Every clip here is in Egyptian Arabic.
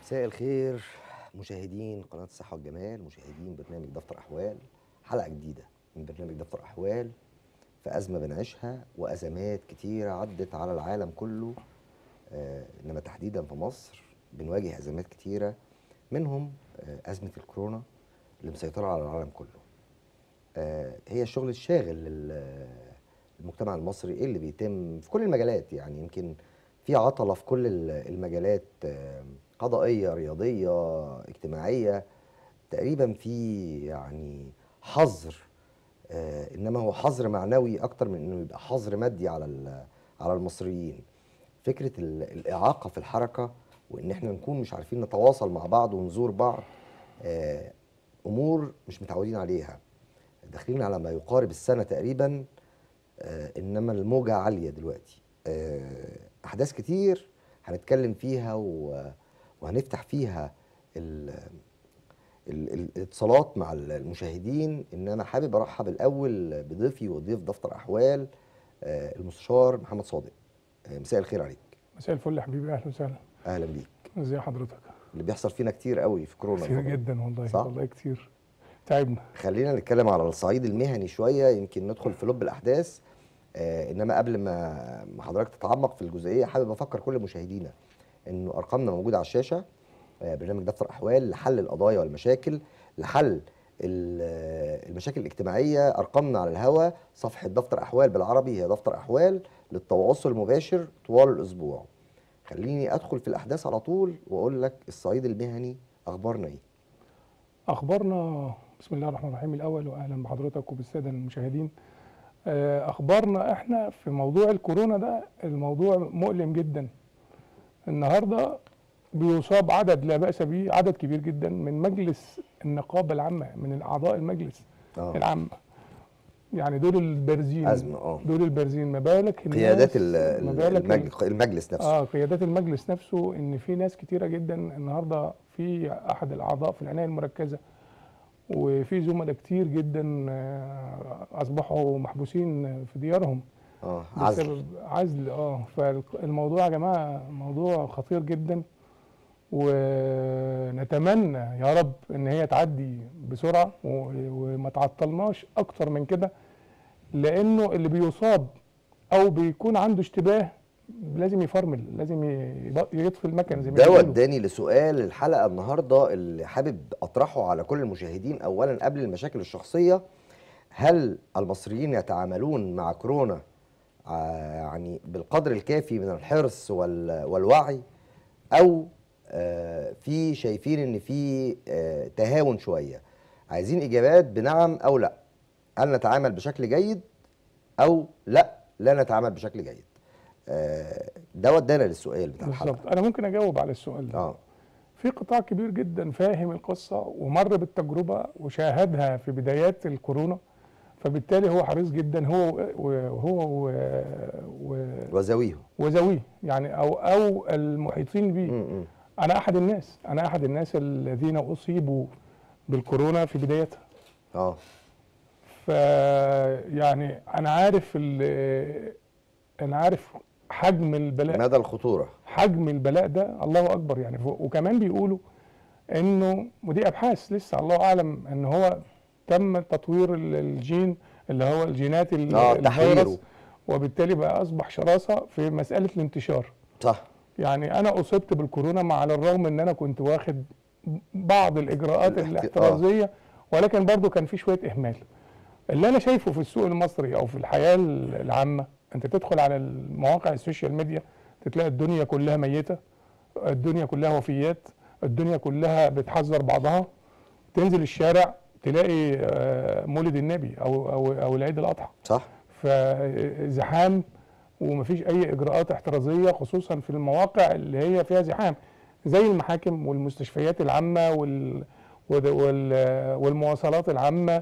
مساء الخير مشاهدين قناة الصحة والجمال مشاهدين برنامج دفتر أحوال حلقة جديدة من برنامج دفتر أحوال في أزمة بنعيشها وأزمات كتيرة عدت على العالم كله آه إنما تحديدا في مصر بنواجه أزمات كتيرة منهم آه أزمة الكورونا اللي مسيطرة على العالم كله آه هي الشغل الشاغل لل- للمجتمع المصري اللي بيتم في كل المجالات يعني يمكن في عطلة في كل ال- المجالات آه، قضائية رياضية اجتماعية تقريبا في يعني حظر آه، انما هو حظر معنوي اكتر من انه يبقى حظر مادي على ال- على المصريين فكرة ال- الإعاقة في الحركة وإن إحنا نكون مش عارفين نتواصل مع بعض ونزور بعض آه، أمور مش متعودين عليها داخلين على ما يقارب السنة تقريبا آه، إنما الموجة عالية دلوقتي آه، أحداث كتير هنتكلم فيها و- وهنفتح فيها ال- ال- ال- الاتصالات مع المشاهدين انما حابب ارحب الاول بضيفي وضيف دفتر احوال آه، المستشار محمد صادق آه، مساء الخير عليك مساء الفل يا حبيبي اهلا وسهلا اهلا بيك ازي حضرتك اللي بيحصل فينا كتير قوي في كورونا كتير الفترة دي. جدا والله صح؟ والله كتير تعبنا خلينا نتكلم على الصعيد المهني شويه يمكن ندخل في لب الاحداث آه انما قبل ما ما حضرتك تتعمق في الجزئيه حابب افكر كل مشاهدينا انه ارقامنا موجوده على الشاشه آه برنامج دفتر احوال لحل القضايا والمشاكل لحل ال- آه، المشاكل الاجتماعيه ارقامنا على الهواء صفحه دفتر احوال بالعربي هي دفتر احوال للتواصل المباشر طوال الاسبوع خليني ادخل في الاحداث على طول واقول لك الصعيد المهني اخبارنا ايه اخبارنا بسم الله الرحمن الرحيم الاول واهلا بحضرتك وبالساده المشاهدين آه، اخبارنا احنا في موضوع الكورونا ده الموضوع مؤلم جدا النهارده بيصاب عدد لا باس به عدد كبير جدا من مجلس النقابه العامه من اعضاء المجلس اه العامه يعني دول البارزين ازمه اه دول البارزين ما بالك الناس- قيادات ال- ما ال- بالك المج- المجلس نفسه اه قيادات المجلس نفسه ان في ناس كتيره جدا النهارده في احد الاعضاء في العنايه المركزه وفي زملاء كتير جدا آه، اصبحوا محبوسين في ديارهم اه عزل بسبب عزل اه فالموضوع يا جماعه موضوع خطير جدا ونتمنى يا رب ان هي تعدي بسرعه و- وما تعطلناش اكتر من كده لانه اللي بيصاب او بيكون عنده اشتباه لازم يفرمل لازم يب- يطفي المكنه زي ما ده بيقولوا. وداني لسؤال الحلقه النهارده اللي حابب اطرحه على كل المشاهدين اولا قبل المشاكل الشخصيه هل المصريين يتعاملون مع كورونا ع- يعني بالقدر الكافي من الحرص وال- والوعي او آه، في شايفين ان في آه، تهاون شويه عايزين اجابات بنعم او لا هل نتعامل بشكل جيد او لا لا نتعامل بشكل جيد آه، ده ودانا للسؤال بتاع الحلقه بالظبط انا ممكن اجاوب على السؤال ده اه في قطاع كبير جدا فاهم القصه ومر بالتجربه وشاهدها في بدايات الكورونا فبالتالي هو حريص جدا هو وهو و- و- وزاويه وذويه يعني او او المحيطين بيه م- انا احد الناس انا احد الناس الذين اصيبوا بالكورونا في بدايتها اه ف يعني انا عارف ال- انا عارف حجم البلاء مدى الخطوره حجم البلاء ده الله اكبر يعني ف- وكمان بيقولوا انه ودي ابحاث لسه الله اعلم ان هو تم تطوير ال- الجين اللي هو الجينات ال- اه الفيروس تحويره وبالتالي بقى اصبح شراسه في مساله الانتشار صح يعني انا اصبت بالكورونا مع على الرغم ان انا كنت واخد بعض الاجراءات الاحت- الاحترازيه ولكن برضو كان في شويه اهمال اللي انا شايفه في السوق المصري او في الحياه العامه انت تدخل على المواقع السوشيال ميديا تلاقي الدنيا كلها ميته الدنيا كلها وفيات الدنيا كلها بتحذر بعضها تنزل الشارع تلاقي آه، مولد النبي او او او العيد الاضحى صح فزحام ومفيش اي اجراءات احترازيه خصوصا في المواقع اللي هي فيها زحام زي المحاكم والمستشفيات العامه وال وال- وال- والمواصلات العامه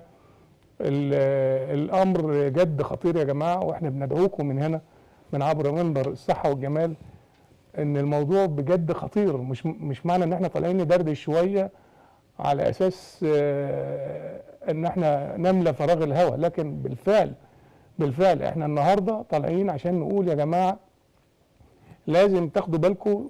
ال- الامر جد خطير يا جماعه واحنا بندعوكم من هنا من عبر منبر الصحه والجمال ان الموضوع بجد خطير مش مش معنى ان احنا طالعين ندردش شويه على اساس آه، ان احنا نملى فراغ الهواء لكن بالفعل بالفعل احنا النهارده طالعين عشان نقول يا جماعه لازم تاخدوا بالكم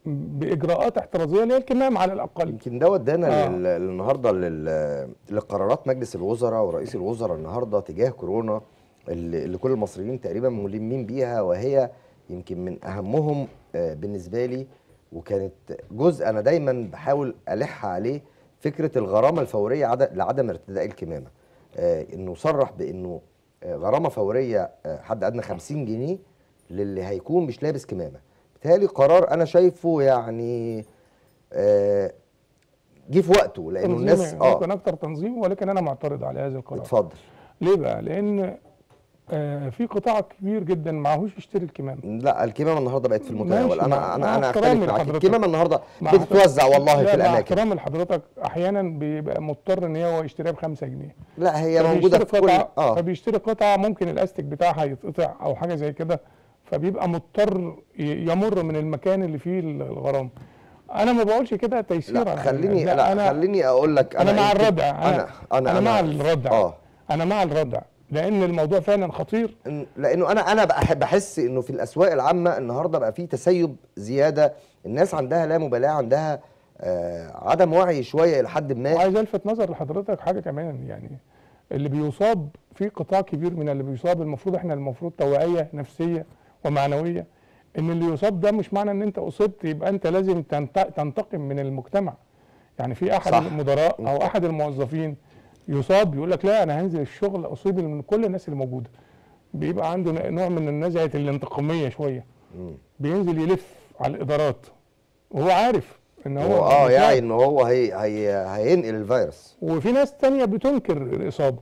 باجراءات احترازيه اللي هي الكمام على الاقل يمكن ده ودانا آه. لل- النهارده لل- لقرارات مجلس الوزراء ورئيس الوزراء النهارده تجاه كورونا اللي اللي كل المصريين تقريبا ملمين بيها وهي يمكن من اهمهم آه، بالنسبه لي وكانت جزء انا دايما بحاول الح عليه فكره الغرامه الفوريه عد- لعدم ارتداء الكمامه آه، انه صرح بانه آه، غرامه فوريه آه، حد ادنى 50 جنيه للي هيكون مش لابس كمامه بالتالي قرار انا شايفه يعني آه، جه في وقته لانه الناس تنظيمي ممكن اه اكتر تنظيم ولكن انا معترض على هذا القرار اتفضل ليه بقى لان آه في قطاع كبير جدا معهوش يشتري الكمام لا الكمامه النهارده بقت في ماشي، المتناول انا مع- انا مع انا احترامي اختلف معاك لحضرتك. الكمامه النهارده مع بتتوزع والله لا، في مع الاماكن احترامي لحضرتك احيانا بيبقى مضطر ان هو يشتريها ب 5 جنيه لا هي موجوده فبيشتري في كل قطعة اه فبيشتري قطعه ممكن الاستيك بتاعها يتقطع او حاجه زي كده فبيبقى مضطر ي- يمر من المكان اللي فيه الغرام انا ما بقولش كده تيسير لا على خليني الناس. لا انا خليني اقول لك انا مع يمكن- الردع انا انا انا, انا مع الردع اه انا مع الردع لان الموضوع فعلا خطير إن- لانه انا انا بقى بحس انه في الاسواق العامه النهارده بقى في تسيب زياده الناس عندها لا مبالاه عندها آه عدم وعي شويه الى حد ما وعايز الفت نظر لحضرتك حاجه كمان يعني اللي بيصاب في قطاع كبير من اللي بيصاب المفروض احنا المفروض توعيه نفسيه ومعنويه ان اللي يصاب ده مش معنى ان انت اصبت يبقى انت لازم تنت- تنتقم من المجتمع يعني في احد صح. المدراء او احد الموظفين يصاب يقول لك لا انا هنزل الشغل اصيب من كل الناس اللي موجوده بيبقى عنده نوع من نزعه الانتقاميه شويه مم. بينزل يلف على الادارات وهو عارف ان هو هو اه مصاب. يعني ان هو هي هي هينقل الفيروس وفي ناس تانية بتنكر الإصابة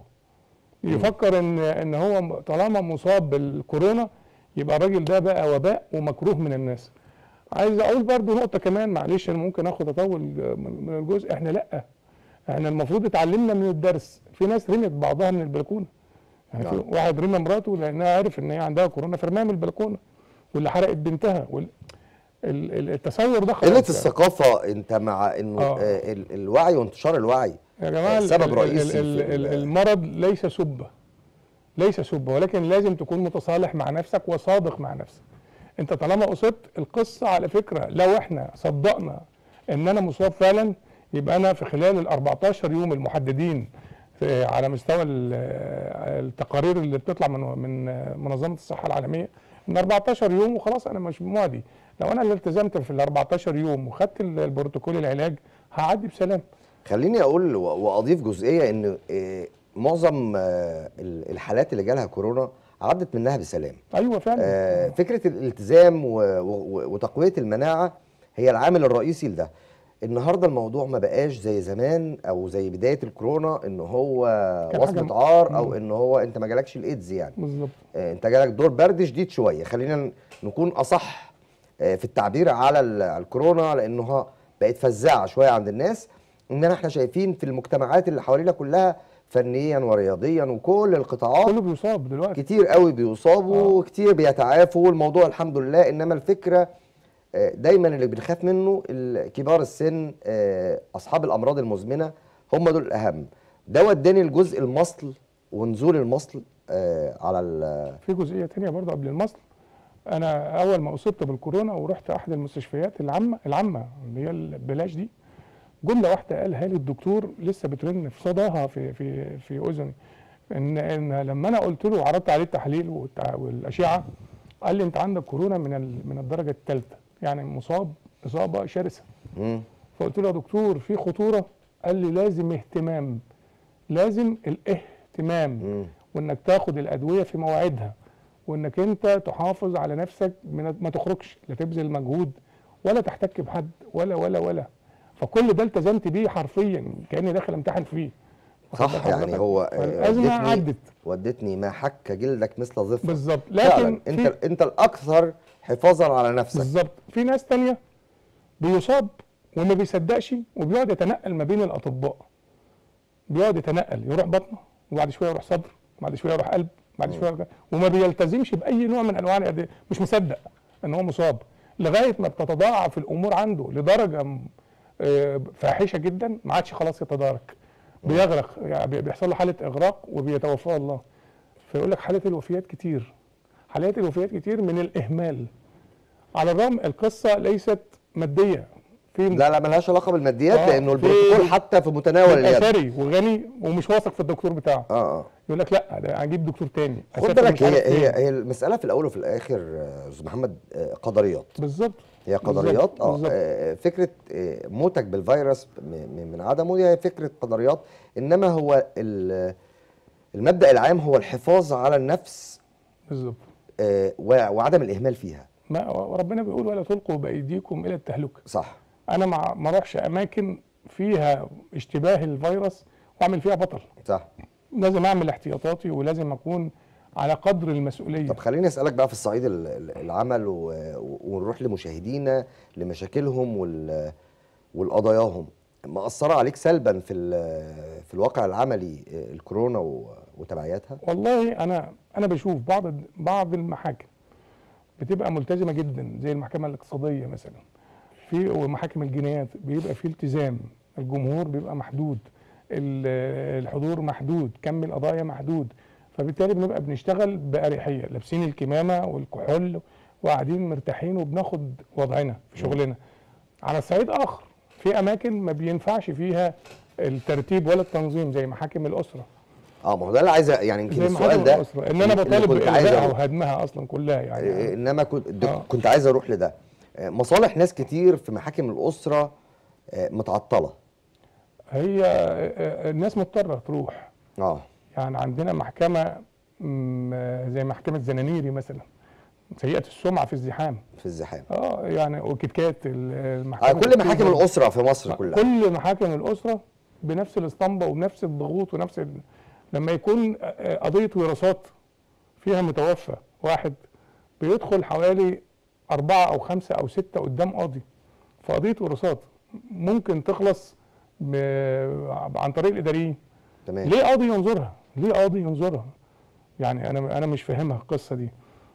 يفكر إن إن هو م- طالما مصاب بالكورونا يبقى الراجل ده بقى وباء ومكروه من الناس. عايز أقول برضو نقطة كمان معلش أنا ممكن آخد أطول من من الجزء إحنا لأ إحنا المفروض اتعلمنا من الدرس في ناس رمت بعضها من البلكونة. يعني في نعم. واحد رمى مراته لأنها عرف إن هي عندها كورونا فرماها من البلكونة واللي حرقت بنتها وال... ال- ال- التصور ده قله خلاص الثقافه انت مع انه آه. آه ال- الوعي وانتشار الوعي يا جماعه ال- سبب ال- رئيسي ال- في ال- ال- المرض ليس سبه ليس سبه ولكن لازم تكون متصالح مع نفسك وصادق مع نفسك انت طالما اصبت القصه على فكره لو احنا صدقنا ان انا مصاب فعلا يبقى انا في خلال ال 14 يوم المحددين في- على مستوى ال- التقارير اللي بتطلع من من منظمه الصحه العالميه من 14 يوم وخلاص انا مش معدي لو انا اللي التزمت في ال 14 يوم وخدت ال- البروتوكول العلاج هعدي بسلام خليني اقول و- واضيف جزئيه ان آه، معظم آه، ال- الحالات اللي جالها كورونا عدت منها بسلام ايوه فعلا آه، فكره الالتزام و- و- وتقويه المناعه هي العامل الرئيسي لده النهارده الموضوع ما بقاش زي زمان او زي بدايه الكورونا ان هو كان وصمه حاجة- عار او مم. ان هو انت ما جالكش الايدز يعني بالظبط آه، انت جالك دور برد شديد شويه خلينا ن- نكون اصح آه، في التعبير على ال- على الكورونا لانها بقت فزاعه شويه عند الناس اننا احنا شايفين في المجتمعات اللي حوالينا كلها فنيا ورياضيا وكل القطاعات كله بيصاب دلوقتي كتير قوي بيصابوا آه. وكتير بيتعافوا والموضوع الحمد لله انما الفكره آه، دايما اللي بنخاف منه ال- كبار السن آه، اصحاب الامراض المزمنه هم دول الاهم ده وداني الجزء المصل ونزول المصل آه، على ال- في جزئيه تانية برضه قبل المصل انا اول ما اصبت بالكورونا ورحت احد المستشفيات العامه العامه اللي هي البلاش دي جمله واحده قالها لي الدكتور لسه بترن في صداها في في في اذني ان ان لما انا قلت له عرضت عليه التحليل والتع- والاشعه قال لي انت عندك كورونا من ال- من الدرجه الثالثه يعني مصاب اصابه شرسه مم. فقلت له يا دكتور في خطوره قال لي لازم اهتمام لازم الاهتمام مم. وانك تاخد الادويه في مواعيدها وانك انت تحافظ على نفسك من ما تخرجش لا تبذل مجهود ولا تحتك بحد ولا ولا ولا فكل ده التزمت بيه حرفيا كاني داخل امتحن فيه واخد صح بال يعني حضرتك؟ هو آه، فالازمه ودتني- عدت ودتني ما حك جلدك مثل ظفر بالظبط فعلا لكن انت في انت الاكثر حفاظا على نفسك بالظبط في ناس تانية بيصاب وما بيصدقش وبيقعد يتنقل ما بين الاطباء بيقعد يتنقل يروح بطنه وبعد شويه يروح صدر وبعد شويه يروح قلب وبعد شويه يروح وما بيلتزمش باي نوع من انواع الأدوية مش مصدق ان هو مصاب لغايه ما بتتضاعف الامور عنده لدرجه م- آه، فاحشه جدا ما عادش خلاص يتدارك بيغرق يعني بي- بيحصل له حاله اغراق وبيتوفاه الله فيقول لك حالات الوفيات كتير حالات الوفيات كتير من الاهمال على الرغم القصه ليست ماديه في لا لا ملهاش علاقه بالماديات آه، لانه في- البروتوكول حتى في متناول يبقى اليد ثري وغني ومش واثق في الدكتور بتاعه اه اه يقول لك لا ده هجيب دكتور تاني خد أسافر بالك مش عارف هي فين. هي هي المساله في الاول وفي الاخر آه، استاذ محمد آه، قدريات بالظبط هي قدريات بالظبط، اه بالظبط. آه، فكره آه، موتك بالفيروس م- م- من عدمه هي فكره قدريات انما هو ال- المبدا العام هو الحفاظ على النفس بالظبط آه، و- وعدم الاهمال فيها ما ربنا بيقول ولا تلقوا بايديكم الى التهلكه صح انا ما ما اروحش اماكن فيها اشتباه الفيروس واعمل فيها بطل صح لازم اعمل احتياطاتي ولازم اكون على قدر المسؤوليه طب خليني اسالك بقى في الصعيد ال- ال- العمل و- و- ونروح لمشاهدينا لمشاكلهم وال- والقضاياهم مأثرة عليك سلبا في ال- في الواقع العملي آه، الكورونا و- وتبعياتها والله انا انا بشوف بعض بعض المحاكم بتبقى ملتزمه جدا زي المحكمه الاقتصاديه مثلا في ومحاكم الجنايات بيبقى في التزام الجمهور بيبقى محدود ال- الحضور محدود كم القضايا محدود فبالتالي بنبقى بنشتغل بأريحية لابسين الكمامة والكحول وقاعدين مرتاحين وبناخد وضعنا في شغلنا على صعيد آخر في أماكن ما بينفعش فيها الترتيب ولا التنظيم زي محاكم الأسرة اه ما هو ده اللي عايز يعني يمكن زي السؤال محاكم ده الأسرة إن أنا اللي بطالب كنت عايز بإلغائها أروح. وهدمها أصلا كلها آه، يعني انما كنت د- آه. كنت عايز اروح لده آه، مصالح ناس كتير في محاكم الاسره آه، متعطله هي آه، الناس مضطرة تروح اه يعني عندنا محكمة مم، زي محكمة زنانيري مثلا سيئة السمعة في الزحام في الزحام اه يعني وكيت كات آه المحكمة كل محاكم الاسره في مصر كلها كل محاكم الأسرة بنفس الاسطمبة وبنفس الضغوط ونفس ال... لما يكون آه، قضية وراثات فيها متوفى واحد بيدخل حوالي أربعة أو خمسة أو ستة قدام قاضي في قضية وراثات ممكن تخلص ب... عن طريق الإداريين تمام ليه قاضي ينظرها؟ ليه قاضي ينظرها؟ يعني انا انا مش فاهمها القصه دي.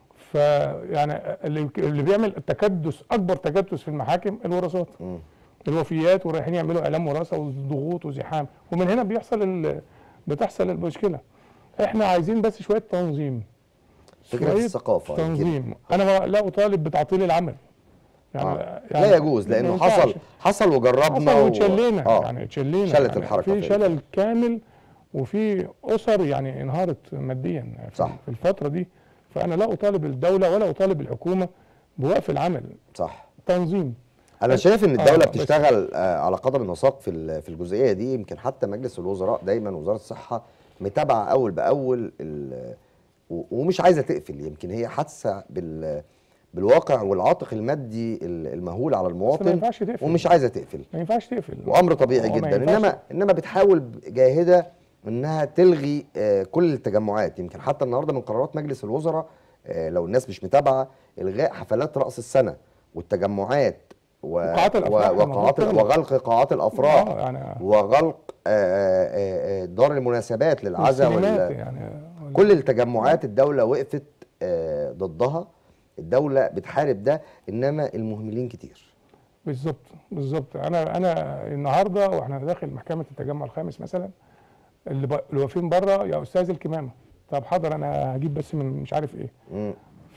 فيعني اللي اللي بيعمل التكدس اكبر تكدس في المحاكم الوراثات. مم. الوفيات ورايحين يعملوا اعلام وراثه وضغوط وزحام ومن هنا بيحصل ال... بتحصل المشكله. احنا عايزين بس شويه تنظيم. فكره شوية الثقافه يمكن. تنظيم انا ما- لا اطالب بتعطيل العمل. يعني, آه. يعني لا يجوز ما لانه ينفعش. حصل حصل وجربنا حصل و- وتشلينا آه. يعني تشلينا شلت يعني الحركة في فعلا. شلل كامل وفي اسر يعني انهارت ماديا في, صح. في الفتره دي فانا لا اطالب الدوله ولا اطالب الحكومه بوقف العمل صح تنظيم انا شايف ان الدوله آه، بس- بتشتغل آه، على قدم وساق في ال- في الجزئيه دي يمكن حتى مجلس الوزراء دايما وزاره الصحه متابعه اول باول ال- و- ومش عايزه تقفل يمكن هي حاسه بال بالواقع والعاتق المادي ال- المهول على بس ما المواطن ينفعش تقفل ومش عايزه تقفل ما ينفعش تقفل وامر طبيعي هو ما جدا ينفعش. انما انما بتحاول جاهده انها تلغي آه، كل التجمعات يمكن حتى النهارده من قرارات مجلس الوزراء آه، لو الناس مش متابعه الغاء حفلات راس السنه والتجمعات و... وقاعات الأفراح و... وقاعات المفروض تغلق. وغلق قاعات الافراح اه يعني وغلق آه، آه، آه، دار المناسبات للعزاء والسينمات وال... يعني كل التجمعات الدوله وقفت آه، ضدها الدوله بتحارب ده انما المهملين كتير بالظبط بالظبط انا انا النهارده واحنا داخل محكمه التجمع الخامس مثلا اللي, ب... اللي واقفين بره يا استاذ الكمامه طب حاضر انا هجيب بس من مش عارف ايه مم.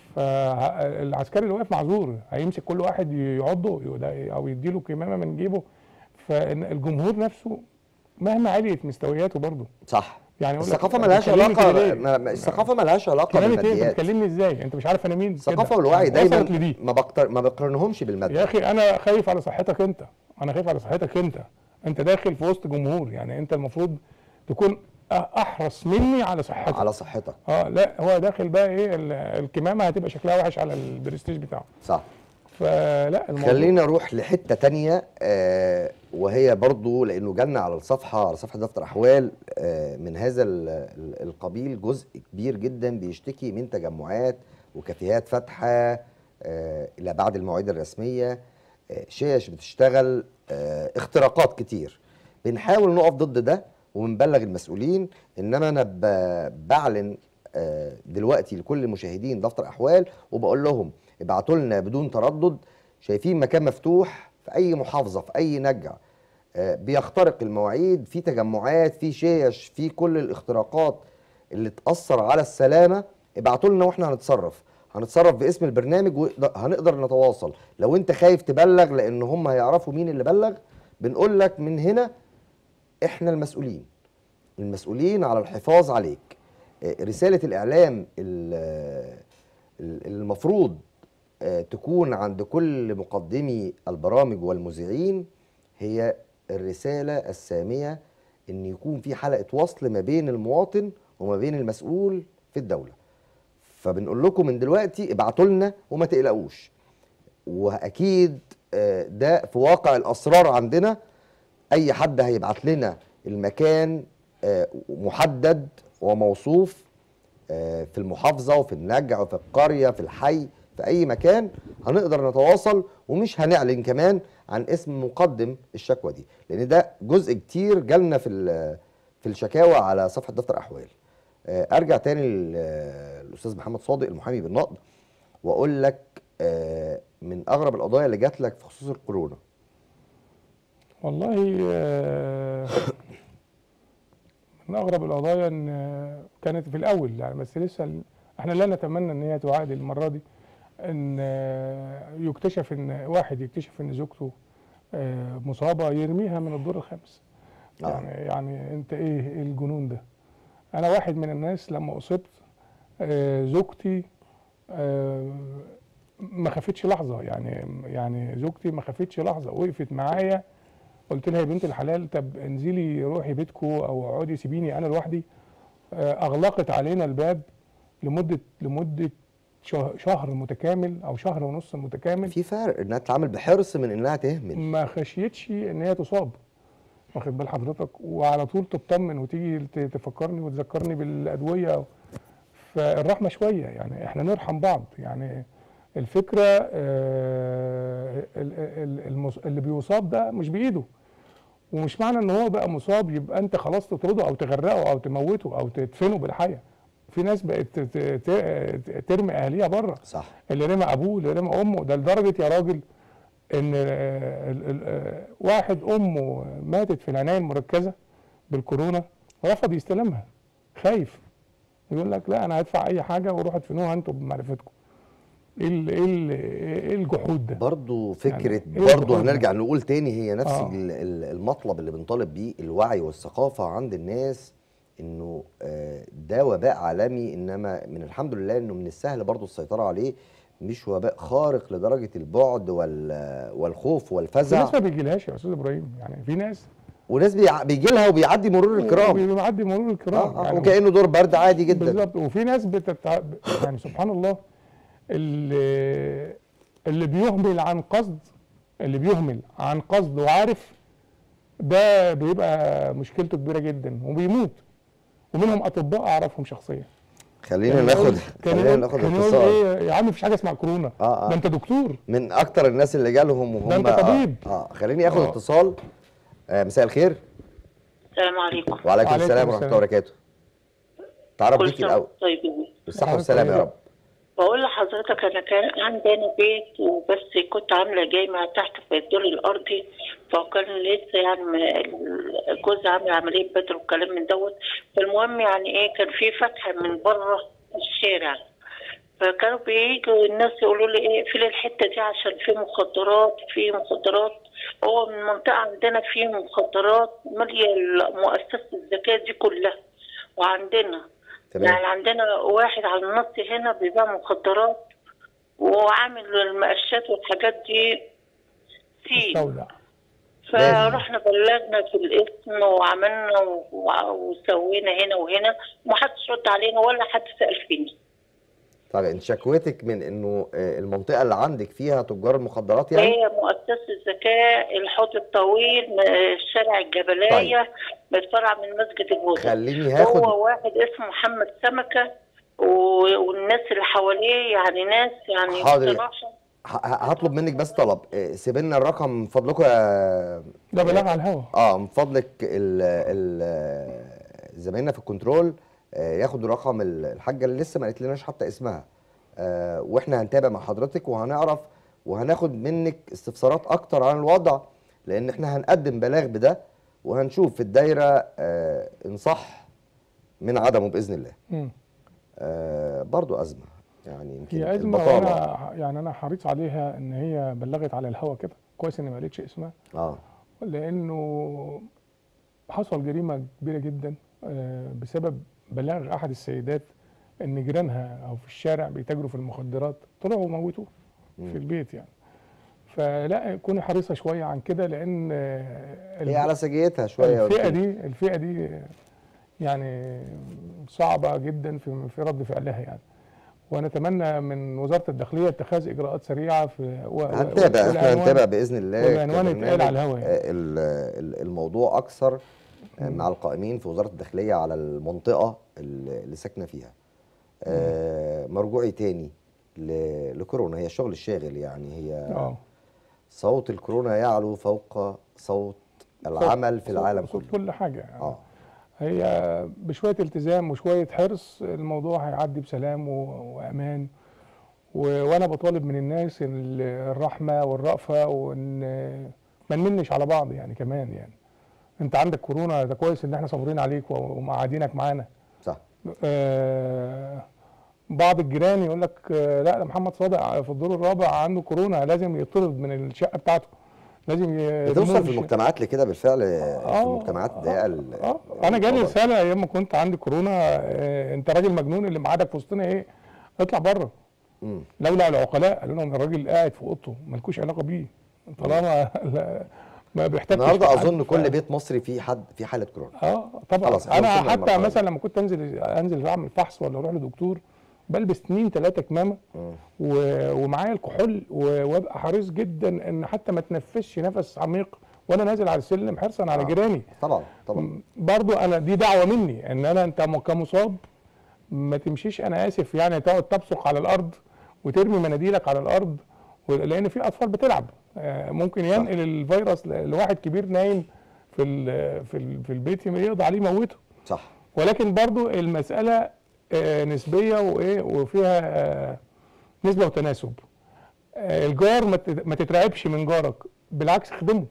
فالعسكري اللي واقف معذور هيمسك كل واحد يعضه يودا- او يديله كمامه من جيبه فالجمهور نفسه مهما عليت مستوياته برضه صح يعني يقول لك الثقافه أنت ملهاش بتكلمني علاقه كده ليه؟ ما- ما- الثقافه ملهاش علاقه كلامي ايه انت بالماديات بتكلمني ازاي انت مش عارف انا مين الثقافه كده. والوعي وصلت دايما لدي ما بقتر ما بقارنهمش يا بالماده اخي انا خايف على صحتك انت انا خايف على صحتك انت انت داخل في وسط جمهور يعني انت المفروض تكون أ- احرص مني على صحتك على صحتك اه لا هو داخل بقى ايه ال- الكمامه هتبقى شكلها وحش على البرستيج بتاعه صح فلا الموضوع خلينا نروح لحته تانية آه وهي برضو لانه جالنا على الصفحه على صفحه دفتر احوال آه من هذا ال- ال- القبيل جزء كبير جدا بيشتكي من تجمعات وكافيهات فاتحه آه الى بعد المواعيد الرسميه آه شيش بتشتغل آه اختراقات كتير بنحاول نقف ضد ده وبنبلغ المسؤولين انما انا ب- بعلن آه، دلوقتي لكل المشاهدين دفتر احوال وبقول لهم ابعتوا لنا بدون تردد شايفين مكان مفتوح في اي محافظه في اي نجع آه، بيخترق المواعيد في تجمعات في شيش في كل الاختراقات اللي تاثر على السلامه ابعتوا لنا واحنا هنتصرف هنتصرف باسم البرنامج وهنقدر نتواصل لو انت خايف تبلغ لان هم هيعرفوا مين اللي بلغ بنقول لك من هنا احنا المسؤولين المسؤولين على الحفاظ عليك آه، رسالة الإعلام ال- ال- المفروض آه، تكون عند كل مقدمي البرامج والمذيعين هي الرسالة السامية إن يكون في حلقة وصل ما بين المواطن وما بين المسؤول في الدولة فبنقول لكم من دلوقتي ابعتوا لنا وما تقلقوش واكيد آه، ده في واقع الاسرار عندنا اي حد هيبعت لنا المكان آه، محدد وموصوف آه، في المحافظه وفي النجع وفي القريه في الحي في اي مكان هنقدر نتواصل ومش هنعلن كمان عن اسم مقدم الشكوى دي لان ده جزء كتير جالنا في ال- في الشكاوى على صفحه دفتر احوال آه، ارجع تاني للاستاذ محمد صادق المحامي بالنقد واقول لك آه، من اغرب القضايا اللي جات لك في خصوص الكورونا والله آه، من اغرب القضايا ان آه، كانت في الاول يعني بس لسه ال- احنا لا نتمنى ان هي تعاد المره دي ان آه، يكتشف ان واحد يكتشف ان زوجته آه، مصابه يرميها من الدور الخامس آه. يعني يعني انت ايه إيه الجنون ده انا واحد من الناس لما اصبت آه، زوجتي آه، ما خفتش لحظه يعني يعني زوجتي ما خفتش لحظه وقفت معايا قلت لها يا بنت الحلال طب انزلي روحي بيتكو او اقعدي سيبيني انا لوحدي آه، اغلقت علينا الباب لمده لمده شه- شهر متكامل او شهر ونص متكامل في فرق انها تتعامل بحرص من انها تهمل ما خشيتش ان هي تصاب واخد بال حضرتك وعلى طول تطمن وتيجي ت- تفكرني وتذكرني بالادويه فالرحمه شويه يعني احنا نرحم بعض يعني الفكره آه، ال- ال- المص- اللي بيصاب ده مش بايده ومش معنى ان هو بقى مصاب يبقى انت خلاص تطرده او تغرقه او تموته او تدفنه بالحياه في ناس بقت ت- ت- ت- ترمي اهاليها بره صح اللي رمى ابوه اللي رمى امه ده لدرجه يا راجل ان آه، ال- ال- آه، واحد امه ماتت في العنايه المركزه بالكورونا رفض يستلمها خايف يقول لك لا انا هدفع اي حاجه وروح ادفنوها انتوا بمعرفتكم ايه ال- ايه ال- ايه الجحود ده برضو فكرة إيه برضو الجحود ده؟ هنرجع نقول تاني هي نفس آه. ال- ال- المطلب اللي بنطالب بيه الوعي والثقافة عند الناس انه آه، ده وباء عالمي انما من الحمد لله انه من السهل برضو السيطرة عليه مش وباء خارق لدرجة البعد وال- والخوف في والفزع ناس ما بيجيلهاش يا استاذ ابراهيم يعني في ناس وناس بيع- بيجي لها وبيعدي مرور الكرام بيعدي مرور الكرام آه آه يعني وكأنه دور برد عادي جدا بالظبط وفي ناس بتتع... يعني سبحان الله اللي اللي بيهمل عن قصد اللي بيهمل عن قصد وعارف ده بيبقى مشكلته كبيره جدا وبيموت ومنهم اطباء اعرفهم شخصيا خلينا كان ناخد يقول- كان خلينا يقول ناخد كان يقول اتصال ايه يا عم مفيش حاجه اسمها كورونا آه، آه. ده انت دكتور من اكتر الناس اللي جالهم وهم ده أنت طبيب. اه, آه. خليني اخد آه. اتصال آه مساء الخير السلام عليكم وعليكم وعليكم السلام ورحمه السلام. الله وبركاته تعرف كل بيك سنة الاول وانتم طيبين بالصحه والسلامه يا رب بقول لحضرتك انا كان عندنا بيت وبس كنت عامله جامع تحت في الدور الارضي فكان لسه يعني ما- الجوز عامل عمليه بدر والكلام من دوت فالمهم يعني ايه كان في فتح من بره الشارع فكانوا بييجوا الناس يقولوا لي ايه اقفلي الحته دي عشان في مخدرات في مخدرات هو من المنطقه عندنا في مخدرات ماليه مؤسسه الزكاه دي كلها وعندنا تمام يعني عندنا واحد على النص هنا بيبيع مخدرات وعامل المقشات والحاجات دي سين مستودع فرحنا بلغنا في الاسم وعملنا و- وسوينا هنا وهنا ومحدش رد علينا ولا حد سأل فينا طيب انت شكوتك من انه آه، المنطقه اللي عندك فيها تجار المخدرات يعني هي مؤسسة الزكاة الحوض الطويل م- شارع الجبلاية متفرع من مسجد الوضوء خليني هاخد هو واحد اسمه محمد سمكة و- والناس اللي حواليه يعني ناس يعني حاضر. بصراحة ه- ه- هطلب منك بس طلب آه، سيب لنا الرقم من فضلكم يا ده بلاغ على الهوا اه من فضلك ال ال زمايلنا في الكنترول آه، ياخدوا رقم ال- الحاجه اللي لسه ما قالت لناش حتى اسمها آه، واحنا هنتابع مع حضرتك وهنعرف وهناخد منك استفسارات اكتر عن الوضع لان احنا هنقدم بلاغ بده وهنشوف في الدايره آه، ان صح من عدمه باذن الله مم. آه، برضو ازمه يعني يمكن هي ازمه البطاله وانا يعني انا حريص عليها ان هي بلغت على الهوا كده كويس اني ما قالتش اسمها اه لانه حصل جريمه كبيره جدا آه، بسبب بلاغ احد السيدات ان جيرانها او في الشارع بيتاجروا في المخدرات طلعوا موتوه مم. في البيت يعني فلا كوني حريصه شويه عن كده لان آه، هي على سجيتها شويه الفئه قلت لي. دي الفئه دي يعني صعبه جدا في في رد فعلها يعني ونتمنى من وزاره الداخليه اتخاذ اجراءات سريعه في و- و- هنتابع احنا والعنوان- هنتابع باذن الله والعنوان يتقال كبرنامج. على الهوا يعني. آه، ال- ال- الموضوع اكثر آه، مع القائمين في وزاره الداخليه على المنطقه اللي اللي ساكنه فيها آه، مرجوعي تاني ل- لكورونا هي الشغل الشاغل يعني هي اه صوت الكورونا يعلو فوق صوت العمل في العالم صوت كله كل حاجه يعني. اه هي بشويه التزام وشويه حرص الموضوع هيعدي بسلام و- وامان و- وانا بطالب من الناس ال- الرحمه والرأفه وان ما نمنش على بعض يعني كمان يعني انت عندك كورونا ده كويس ان احنا صابرين عليك ومقعدينك معانا صح آه، بعض الجيران يقول لك آه، لا ده محمد صادق في الدور الرابع عنده كورونا لازم يطرد من الشقه بتاعته لازم ي- بتوصل يرموه في الش- المجتمعات لكده بالفعل في آه، المجتمعات الضيقه ال- اه انا جالي الوضع. رساله ايام ما كنت عندي كورونا آه، انت راجل مجنون اللي معادك في وسطنا ايه اطلع بره مم. لولا العقلاء قالوا لهم الراجل قاعد في اوضته مالكوش علاقه بيه طالما لا- ما بيحتاجش النهارده اظن كل بيت مصري فيه حد في حاله كورونا اه طبعا خلاص، إحنا انا وصلنا حتى للمرحلة دي. مثلا لما كنت انزل انزل اعمل فحص ولا اروح لدكتور بلبس اتنين تلاته كمامه مم. و- ومعايا الكحول و- وابقى حريص جدا ان حتى ما اتنفسش نفس عميق وانا نازل على السلم حرصا على آه. جيراني طبعا طبعا برضو انا دي دعوه مني ان انا انت م- كمصاب ما تمشيش انا اسف يعني تقعد تبصق على الارض وترمي مناديلك على الارض و- لان في اطفال بتلعب آه، ممكن ينقل الفيروس ل- لواحد كبير نايم في ال- في ال- في البيت يقضي عليه يموته صح ولكن برضو المساله آه، نسبيه وايه وفيها آه، نسبه وتناسب آه، الجار ما تت- ما تترعبش من جارك بالعكس خدمه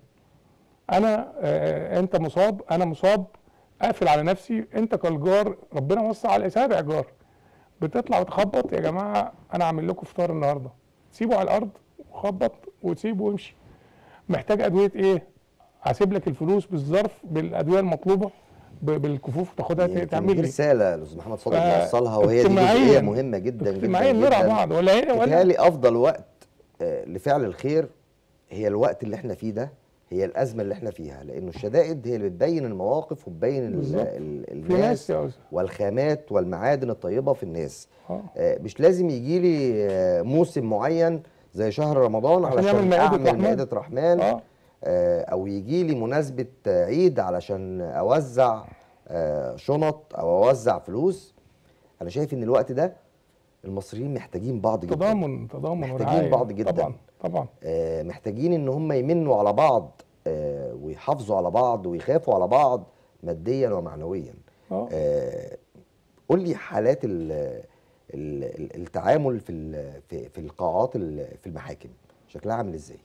انا آه، انت مصاب انا مصاب اقفل على نفسي انت كالجار ربنا وسع على الاصابع جار بتطلع وتخبط يا جماعه انا عامل لكم فطار النهارده سيبه على الارض وخبط وتسيبه وامشي محتاج ادويه ايه هسيب لك الفلوس بالظرف بالادويه المطلوبه ب- بالكفوف تاخدها ت- يمكن تعمل دي لي رساله الاستاذ محمد صادق ف- بيوصلها وهي دي اجتماعياً- جزئيه مهمه جدا جدا اجتماعيا نرعى جدا بعض ولا هي ولا بيتهيألي افضل وقت آه، لفعل الخير هي الوقت اللي احنا فيه ده هي الازمه اللي احنا فيها لانه الشدائد هي اللي بتبين المواقف وتبين ال- بالظبط. ال- في ناس الناس يا أستاذ. والخامات والمعادن الطيبه في الناس اه آه، مش لازم يجي لي آه، موسم معين زي شهر رمضان عشان علشان يعمل مائدة اعمل رحمن. مائده رحمن اه آه، او يجي لي مناسبه آه، عيد علشان اوزع آه، شنط او اوزع فلوس انا شايف ان الوقت ده المصريين محتاجين بعض جدا تضامن تضامن محتاجين ورعاية. بعض جدا. طبعا طبعا آه، محتاجين ان هم يمنوا على بعض آه، ويحافظوا على بعض ويخافوا على بعض ماديا ومعنويا اه آه، قول لي حالات ال ال ال- التعامل في ال- في في القاعات ال- في المحاكم شكلها عامل ازاي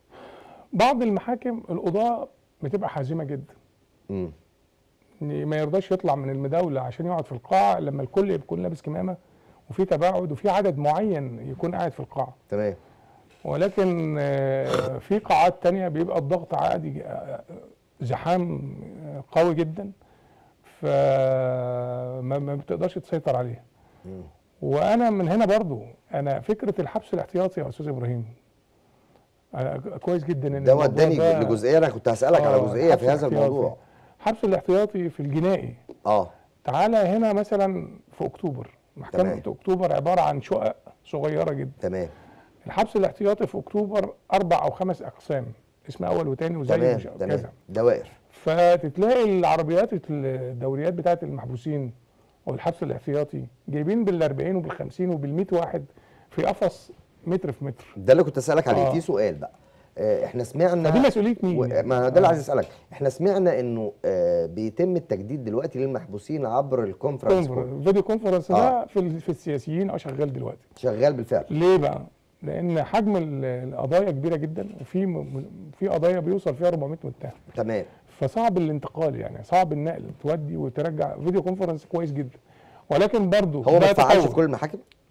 بعض المحاكم القضاة بتبقى حازمة جدا امم إن ما يرضاش يطلع من المداولة عشان يقعد في القاعة لما الكل يكون لابس كمامة وفي تباعد وفي عدد معين يكون قاعد في القاعة تمام ولكن آه، في قاعات تانية بيبقى الضغط عادي آه، زحام آه، قوي جدا فما ما بتقدرش تسيطر عليه مم. وانا من هنا برضو انا فكره الحبس الاحتياطي يا استاذ ابراهيم أنا كويس جدا ان ده الموضوع وداني ده- لجزئيه انا كنت هسالك على آه، جزئيه في الحبس هذا الاحتياطي. الموضوع الحبس الاحتياطي في الجنائي اه تعالى هنا مثلا في اكتوبر محكمه تمام. اكتوبر عباره عن شقق صغيره جدا تمام الحبس الاحتياطي في اكتوبر اربع او خمس اقسام اسم اول وثاني وزي تمام وش- تمام كذا دوائر فتتلاقي العربيات الدوريات بتاعت المحبوسين والحبس الاحتياطي جايبين بال 40 وبال 50 وبال 100 واحد في قفص متر في متر ده اللي كنت اسالك عليه آه. في سؤال بقى آه، احنا سمعنا فدي مسؤوليه مين؟ و- ما ده اللي عايز اسالك احنا سمعنا انه آه، بيتم التجديد دلوقتي للمحبوسين عبر الكونفرنس كول. كونفرنس فيديو كونفرنس آه. ده في ال- في السياسيين اه شغال دلوقتي شغال بالفعل ليه بقى؟ لان حجم ال- القضايا كبيره جدا وفي م- في قضايا بيوصل فيها 400 متهم تمام فصعب الانتقال يعني صعب النقل تودي وترجع فيديو كونفرنس كويس جدا ولكن برضه هو ما ده اتفعلش تطور. في كل المحاكم لا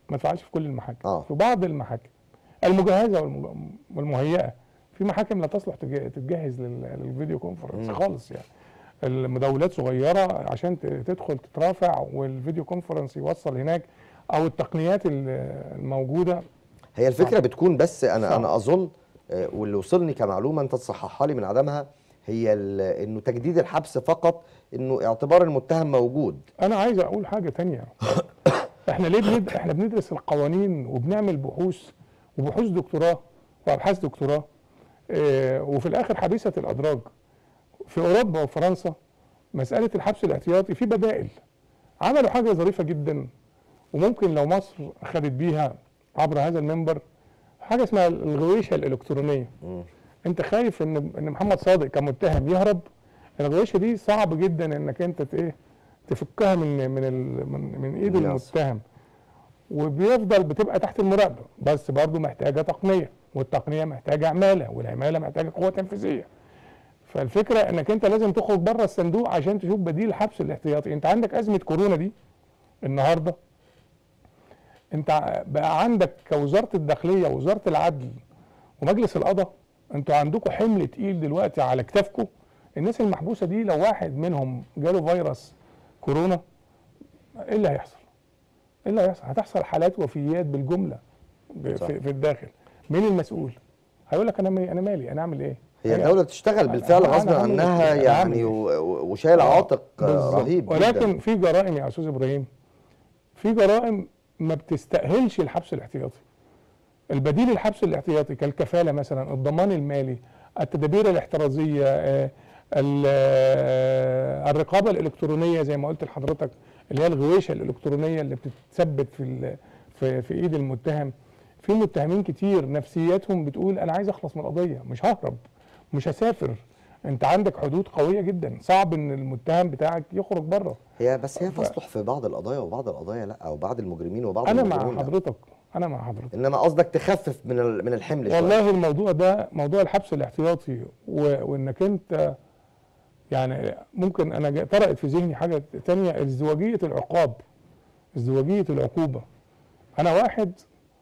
ما تفعلش في كل المحاكم آه. في بعض المحاكم المجهزه والم- والمهيئه في محاكم لا تصلح تج- تتجهز لل- للفيديو كونفرنس مم. خالص يعني المداولات صغيره عشان ت- تدخل تترافع والفيديو كونفرنس يوصل هناك او التقنيات ال- الموجوده هي الفكره بتكون بس انا صعب. انا اظن آه، واللي وصلني كمعلومه انت تصححها لي من عدمها هي ال- انه تجديد الحبس فقط انه اعتبار المتهم موجود انا عايز اقول حاجه تانية احنا ليه بند... احنا بندرس القوانين وبنعمل بحوث وبحوث دكتوراه وابحاث دكتوراه اه وفي الاخر حبيسه الادراج في اوروبا وفرنسا مساله الحبس الاحتياطي في بدائل عملوا حاجه ظريفه جدا وممكن لو مصر خدت بيها عبر هذا المنبر حاجه اسمها الغويشه الالكترونيه مم. انت خايف ان ان محمد صادق كمتهم يهرب الغويشه دي صعب جدا انك انت ت- ايه تفكها من من ال- من, من ايد يس. المتهم وبيفضل بتبقى تحت المراقبه بس برضه محتاجه تقنيه والتقنيه محتاجه عماله والعماله محتاجه قوه تنفيذيه فالفكره انك انت لازم تخرج بره الصندوق عشان تشوف بديل الحبس الاحتياطي انت عندك ازمه كورونا دي النهارده انت ع- بقى عندك كوزاره الداخليه ووزاره العدل ومجلس القضاء انتوا عندكم حمل تقيل دلوقتي على كتافكم الناس المحبوسه دي لو واحد منهم جاله فيروس كورونا ايه اللي هيحصل؟ ايه اللي هيحصل؟ هتحصل حالات وفيات بالجمله ب- صح. في, في الداخل مين المسؤول؟ هيقول لك انا مي- انا مالي انا اعمل ايه؟ هي الدوله بتشتغل بالفعل أنا غصب هعمل عنها إيه؟ أنا هعمل يعني إيه؟ و- و- وشايل عاتق آه، بالظبط. رهيب ولكن جدا في جرائم يا استاذ ابراهيم في جرائم ما بتستاهلش الحبس الاحتياطي البديل الحبس الاحتياطي كالكفاله مثلا الضمان المالي التدابير الاحترازيه آه، ال- آه، الرقابه الالكترونيه زي ما قلت لحضرتك اللي هي الغويشه الالكترونيه اللي بتتثبت في ال- في في ايد المتهم في متهمين كتير نفسياتهم بتقول انا عايز اخلص من القضيه مش ههرب مش هسافر انت عندك حدود قويه جدا صعب ان المتهم بتاعك يخرج بره هي بس هي ف- تصلح في بعض القضايا وبعض القضايا لا او بعض المجرمين وبعض انا المجرمين مع لا. حضرتك انا مع حضرتك انما قصدك تخفف من ال- من الحمل شويه والله الموضوع ده موضوع الحبس الاحتياطي و... وانك انت يعني ممكن انا جا- طرقت في ذهني حاجه تانية ازدواجيه العقاب ازدواجيه العقوبه انا واحد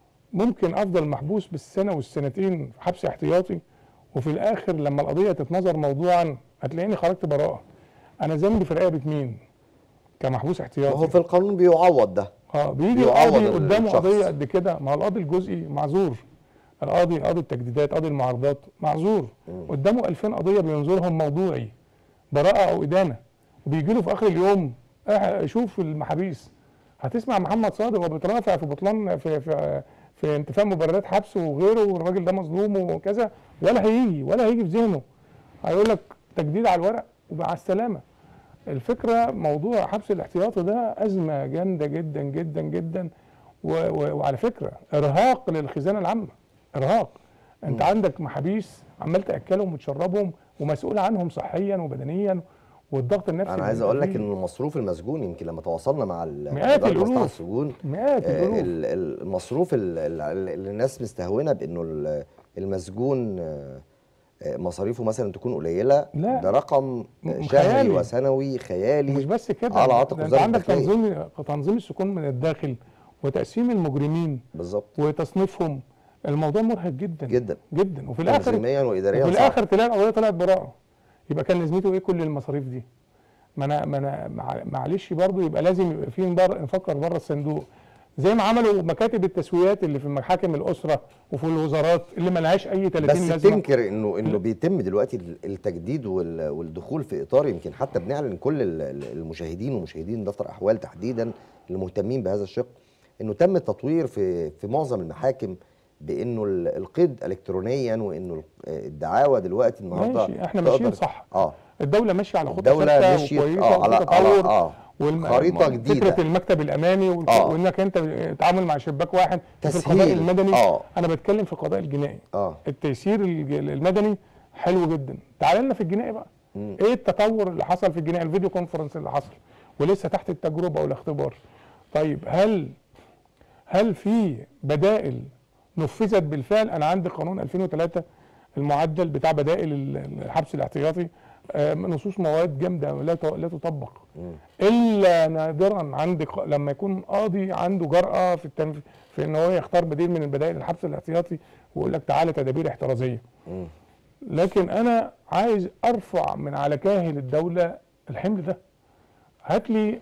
ممكن افضل محبوس بالسنه والسنتين في حبس احتياطي وفي الاخر لما القضيه تتنظر موضوعا هتلاقيني خرجت براءه انا ذنبي في رقبه مين كمحبوس ما احتياطي هو في القانون بيعوض ده اه بيجي بيعوض القاضي قدامه الشخص. قضيه قد كده ما هو القاضي الجزئي معذور القاضي قاضي التجديدات قاضي المعارضات معذور مم. قدامه 2000 قضيه بينظرهم موضوعي براءه او ادانه وبيجي له في اخر اليوم آه، شوف المحابيس هتسمع محمد صادق وهو بيترافع في بطلان في في في انتفاء مبررات حبسه وغيره والراجل ده مظلوم وكذا ولا هيجي ولا هيجي في ذهنه هيقول لك تجديد على الورق ومع السلامه الفكره موضوع حبس الاحتياطي ده ازمه جامده جدا جدا جدا و و وعلى فكره ارهاق للخزانه العامه ارهاق انت مم. عندك محابيس عمال تاكلهم وتشربهم ومسؤول عنهم صحيا وبدنيا والضغط النفسي انا عايز اللي اقول لك فيه. ان المصروف المسجون يمكن لما تواصلنا مع ال- مئات إدارة مصلحة الألوف. السجون مئات آه، الالوف ال- ال- المصروف ال- ال- اللي الناس مستهونه بانه ال- المسجون آه، آه، مصاريفه مثلا تكون قليله لا. ده رقم م- شهري خيالي. وسنوي مش خيالي بس كده على عاتق ده انت وزارة عندك الداخلية. تنظيم تنظيم السكون من الداخل وتقسيم المجرمين بالظبط وتصنيفهم الموضوع مرهق جدا جدا جدا وفي الاخر تنظيميا واداريا وفي صعب. الاخر تلاقي القضيه طلعت براءه يبقى كان لازمته ايه كل المصاريف دي ما انا ما انا مع- معلش برضو يبقى لازم يبقى في بر نفكر بره الصندوق زي ما عملوا مكاتب التسويات اللي في محاكم الاسره وفي الوزارات اللي ما لهاش اي 30 بس لازمه تنكر انه انه بيتم دلوقتي التجديد وال- والدخول في اطار يمكن حتى بنعلن كل ال- ال- المشاهدين ومشاهدين دفتر احوال تحديدا المهتمين بهذا الشق انه تم التطوير في في معظم المحاكم بانه ال- القيد الكترونيا وانه ال- الدعاوى دلوقتي النهارده ماشي احنا تقدر- ماشيين صح اه الدوله ماشيه على خطه الدوله ثابته مشيت وكويسه اه على وفي على تطور اه والم- خريطة م- جديدة. فكره المكتب الامامي والك- آه. وانك انت تتعامل مع شباك واحد في تسهيل. القضاء المدني آه. انا بتكلم في القضاء الجنائي اه التيسير الج- المدني حلو جدا تعال لنا في الجنائي بقى مم. ايه التطور اللي حصل في الجنائي الفيديو كونفرنس اللي حصل ولسه تحت التجربه والاختبار طيب هل هل في بدائل نفذت بالفعل انا عندي قانون 2003 المعدل بتاع بدائل ال- الحبس الاحتياطي آه، نصوص مواد جامده لا ت- لا تطبق مم. الا نادرا عند ق- لما يكون قاضي عنده جرأه في التنف... في ان هو يختار بديل من البدائل الحبس الاحتياطي ويقول لك تعالى تدابير احترازيه مم. لكن انا عايز ارفع من على كاهل الدوله الحمل ده هات لي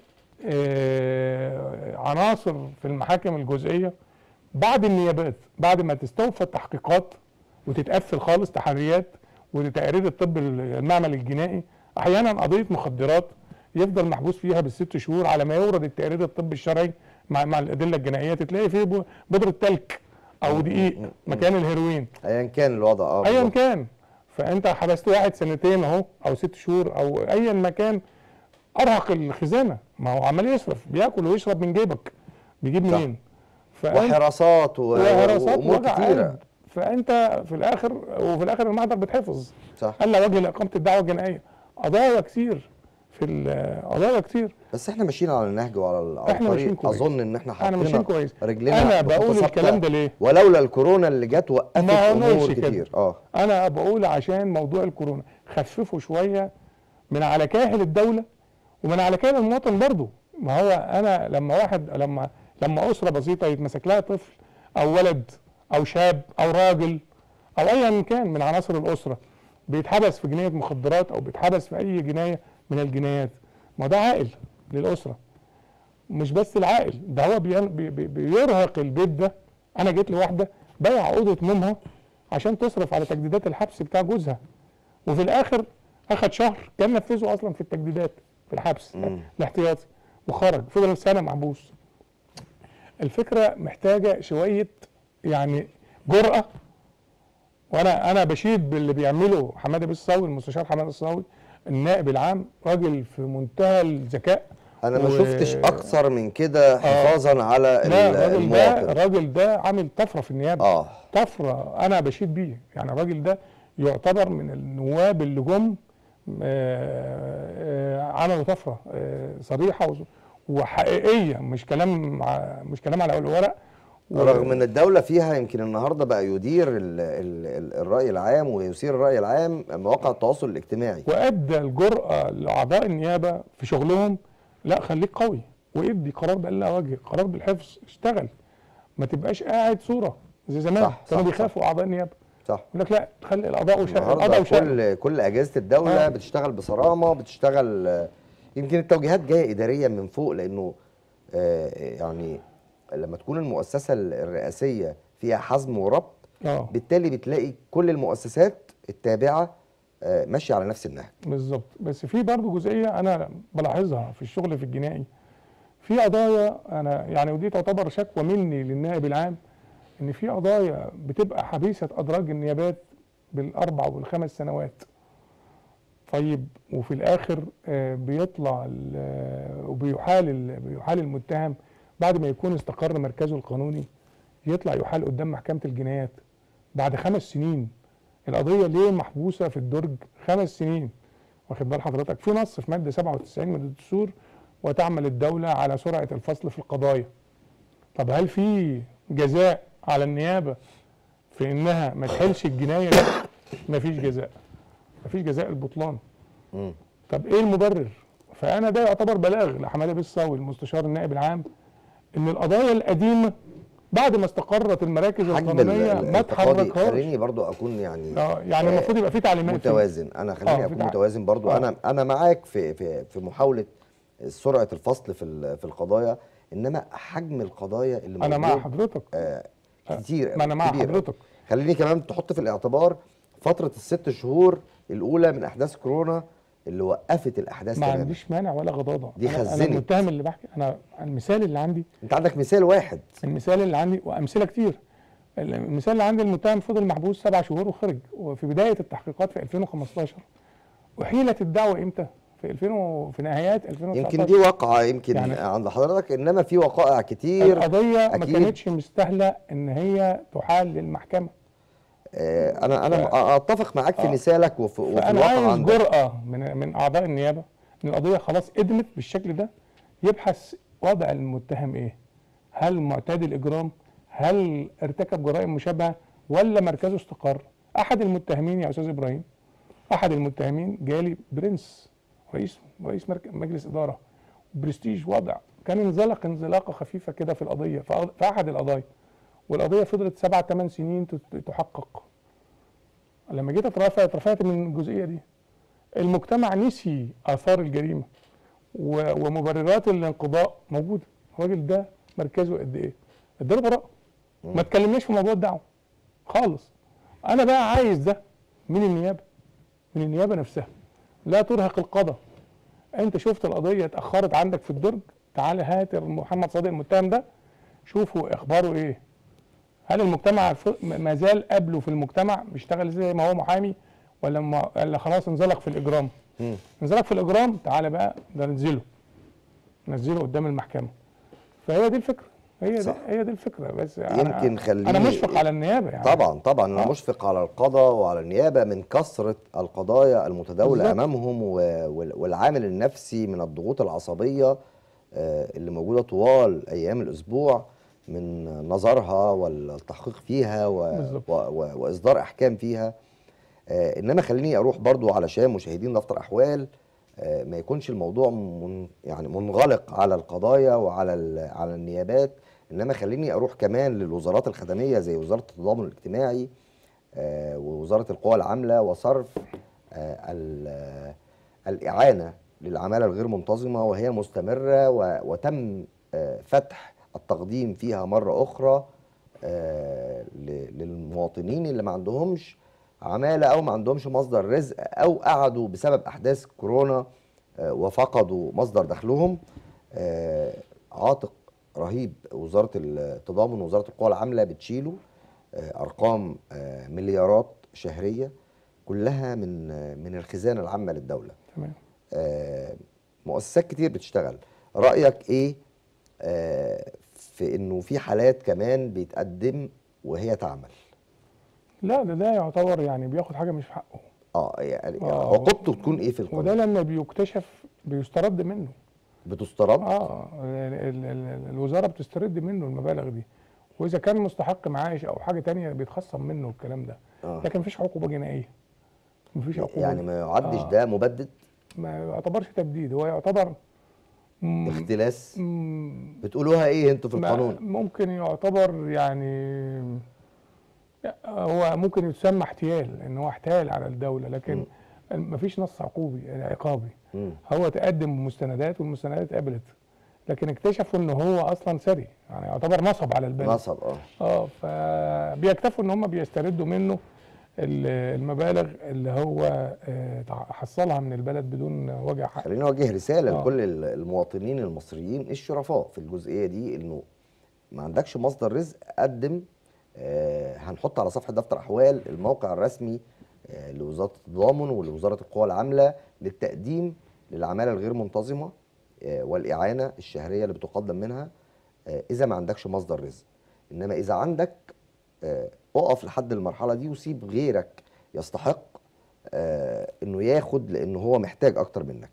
آه، عناصر في المحاكم الجزئيه بعد النيابات بعد ما تستوفى التحقيقات وتتقفل خالص تحريات وتقرير الطب المعمل الجنائي احيانا قضيه مخدرات يفضل محبوس فيها بالست شهور على ما يورد التقرير الطبي الشرعي مع, مع الادله الجنائيه تلاقي فيه ب- بودره تلك او دقيق مكان الهيروين ايا كان الوضع اه ايا بالظبط. كان فانت حبست واحد سنتين اهو او ست شهور او ايا ما كان ارهق الخزانه ما هو عمال يصرف بياكل ويشرب من جيبك بيجيب صح. منين فأنت- وحراسات و- وحراسات وامور ووجع كتيره قلب. فانت في الاخر وفي الاخر المحضر بيتحفظ صح الا وجه لاقامه الدعوه الجنائيه قضايا كتير في ال- قضايا كتير بس احنا ماشيين على النهج وعلى ال- على إحنا ماشيين الطريق كويس. اظن ان احنا احنا حطينا ماشيين كويس رجلنا انا بخطة بقول ثابتة. الكلام ده ليه ولولا الكورونا اللي جت وقفت ما امور نقولش كده. كتير اه انا بقول عشان موضوع الكورونا خففوا شويه من على كاهل الدوله ومن على كاهل المواطن برضه ما هو انا لما واحد لما لما اسره بسيطه يتمسك لها طفل او ولد او شاب او راجل او ايا كان من عناصر الاسره بيتحبس في جنايه مخدرات او بيتحبس في اي جنايه من الجنايات ما ده عائل للاسره مش بس العائل ده هو بين- بي بي بيرهق البيت ده انا جيت لواحده بايع اوضه نومها عشان تصرف على تجديدات الحبس بتاع جوزها وفي الاخر اخد شهر كان نفذه اصلا في التجديدات في الحبس مم. الاحتياطي وخرج فضل سنه محبوس الفكره محتاجه شويه يعني جرأه وانا انا بشيد باللي بيعمله حماده بيه الصاوي المستشار حماده الصاوي النائب العام راجل في منتهى الذكاء انا ما و- شفتش اكثر من كده حفاظا على ال- لا الراجل ده المواطن الراجل ده عامل طفره في النيابه اه طفره انا بشيد بيه يعني الراجل ده يعتبر من النواب اللي جم آه، آه، عملوا طفره آه، صريحه وز- وحقيقيه مش كلام ع- مش كلام على الورق و- رغم ان الدوله فيها يمكن النهارده بقى يدير ال ال ال الراي العام ويثير الراي العام مواقع التواصل الاجتماعي وادى الجرأه لاعضاء النيابه في شغلهم لا خليك قوي وادي قرار بألا وجه قرار بالحفظ اشتغل ما تبقاش قاعد صوره زي زمان صح، كانوا صح، بيخافوا اعضاء النيابه صح يقول لك لا خلي القضاء وشأن القضاء النهارده وشأن كل كل اجهزه الدوله آه. بتشتغل بصرامه بتشتغل آه، يمكن التوجيهات جايه اداريا من فوق لانه آه، يعني لما تكون المؤسسه الرئاسيه فيها حزم وربط اه بالتالي بتلاقي كل المؤسسات التابعه آه، ماشيه على نفس النهج بالظبط بس في برضه جزئيه انا بلاحظها في الشغل في الجنائي في قضايا انا يعني ودي تعتبر شكوى مني للنائب العام ان في قضايا بتبقى حبيسه ادراج النيابات بالاربع والخمس سنوات طيب وفي الاخر آه، بيطلع ال- آه، وبيحال ال- بيحال المتهم بعد ما يكون استقر مركزه القانوني يطلع يحال قدام محكمه الجنايات بعد خمس سنين القضيه ليه محبوسه في الدرج خمس سنين واخد بال حضرتك في نص في ماده 97 من الدستور وتعمل الدوله على سرعه الفصل في القضايا طب هل في جزاء على النيابه في انها ما تحلش الجنايه لا مفيش جزاء مفيش جزاء البطلان مم. طب ايه المبرر فانا ده يعتبر بلاغ لحماده بيه الصاوي المستشار النائب العام ان القضايا القديمه بعد ما استقرت المراكز حجم ال- القانونيه ال- ما التقاضي تحركهاش خليني برضو اكون يعني اه يعني المفروض يبقى في تعليمات فيه. متوازن انا خليني آه، اكون بتاع- متوازن برضو آه. انا انا معاك في في في محاوله سرعه الفصل في ال- في القضايا انما حجم القضايا اللي انا مع موجود، حضرتك آه كتير ما انا مع كبير. حضرتك خليني كمان تحط في الاعتبار فتره الست شهور الاولى من احداث كورونا اللي وقفت الاحداث ما تماما عنديش مانع ولا غضاضه دي أنا- انا خزنت. المتهم اللي بحكي انا المثال اللي عندي انت عندك مثال واحد المثال اللي عندي وامثله كتير المثال اللي عندي المتهم فضل محبوس سبع شهور وخرج وفي بدايه التحقيقات في 2015 احيلت الدعوه امتى؟ في 2000 و... في نهايات 2019 يمكن دي واقعه يمكن يعني- عند حضرتك انما في وقائع كتير القضيه ما أكيد. كانتش مستاهله ان هي تحال للمحكمه آه، انا انا اتفق معاك في آه. مثالك وفي, وفي فانا الواقع عايز عندك جرأه من من اعضاء النيابه ان القضيه خلاص قدمت بالشكل ده يبحث وضع المتهم ايه؟ هل معتاد الاجرام؟ هل ارتكب جرائم مشابهه ولا مركزه استقر؟ احد المتهمين يا استاذ ابراهيم احد المتهمين جالي برنس رئيس رئيس مرك- مجلس اداره برستيج وضع كان انزلق انزلاقه خفيفه كده في القضيه في أ- في احد القضايا والقضيه فضلت سبع ثمان سنين تت- تحقق لما جيت اترافع اترفعت من الجزئيه دي المجتمع نسي اثار الجريمه و- ومبررات الانقضاء موجوده الراجل ده مركزه قد ايه اداله براءه ما تكلمناش في موضوع الدعوه خالص انا بقى عايز ده من النيابه من النيابه نفسها لا ترهق القضاء انت شفت القضيه اتاخرت عندك في الدرج تعال هات محمد صادق المتهم ده شوفوا اخباره ايه هل المجتمع ف- ما زال قبله في المجتمع بيشتغل زي ما هو محامي ولا ما ولا خلاص انزلق في الاجرام مم. انزلق في الاجرام تعالى بقى ده ننزله ننزله قدام المحكمه فهي دي الفكره هي دي صح. هي دي الفكره بس يمكن أنا- خليني- انا مشفق على النيابه يعني طبعا طبعا انا آه. مشفق على القضاء وعلى النيابه من كثره القضايا المتداوله بالظبط. امامهم و- وال- والعامل النفسي من الضغوط العصبيه آه، اللي موجوده طوال ايام الاسبوع من نظرها والتحقيق فيها و... بالظبط. و... و... واصدار احكام فيها آه، انما خليني اروح برضو علشان مشاهدين دفتر احوال آه، ما يكونش الموضوع من يعني منغلق على القضايا وعلى ال- على النيابات انما خليني اروح كمان للوزارات الخدميه زي وزاره التضامن الاجتماعي آه، ووزاره القوى العامله وصرف آه، ال- آه، الاعانه للعماله الغير منتظمه وهي مستمره و- وتم آه، فتح التقديم فيها مره اخرى آه، ل- للمواطنين اللي ما عندهمش عماله او ما عندهمش مصدر رزق او قعدوا بسبب احداث كورونا آه، وفقدوا مصدر دخلهم آه، عاتق رهيب وزاره التضامن ووزاره القوى العامله بتشيله آه، ارقام آه، مليارات شهريه كلها من آه، من الخزانه العامه للدوله تمام آه، مؤسسات كتير بتشتغل رأيك ايه آه، في انه في حالات كمان بيتقدم وهي تعمل لا ده ده يعتبر يعني بياخد حاجه مش في حقه اه يعني آه. عقوبته تكون ايه في وده القانون لما بيكتشف بيسترد منه بتسترد اه ال- ال- ال- الوزاره بتسترد منه المبالغ دي واذا كان مستحق معاش او حاجه تانية بيتخصم منه الكلام ده آه. لكن مفيش عقوبه جنائيه مفيش عقوبه يعني ما يعدش آه. ده مبدد ما يعتبرش تبديد هو يعتبر مم، اختلاس مم، بتقولوها ايه انتوا في ما- القانون ممكن يعتبر يعني لا، هو ممكن يتسمى احتيال ان هو احتال على الدوله لكن مفيش نص عقوبي يعني عقابي مم. هو تقدم بمستندات والمستندات اتقبلت لكن اكتشفوا ان هو اصلا سري يعني يعتبر نصب على البلد نصب اه اه فبيكتفوا ان هم بيستردوا منه ال- المبالغ اللي هو آه، تع- حصلها من البلد بدون وجه حق خليني اوجه رساله آه. لكل ال- المواطنين المصريين الشرفاء في الجزئيه دي انه ما عندكش مصدر رزق قدم آه هنحط على صفحه دفتر احوال الموقع الرسمي آه لوزاره التضامن ولوزاره القوى العامله للتقديم للعماله الغير منتظمه آه والاعانه الشهريه اللي بتقدم منها آه اذا ما عندكش مصدر رزق انما اذا عندك آه اقف لحد المرحله دي وسيب غيرك يستحق آه انه ياخد لانه هو محتاج اكتر منك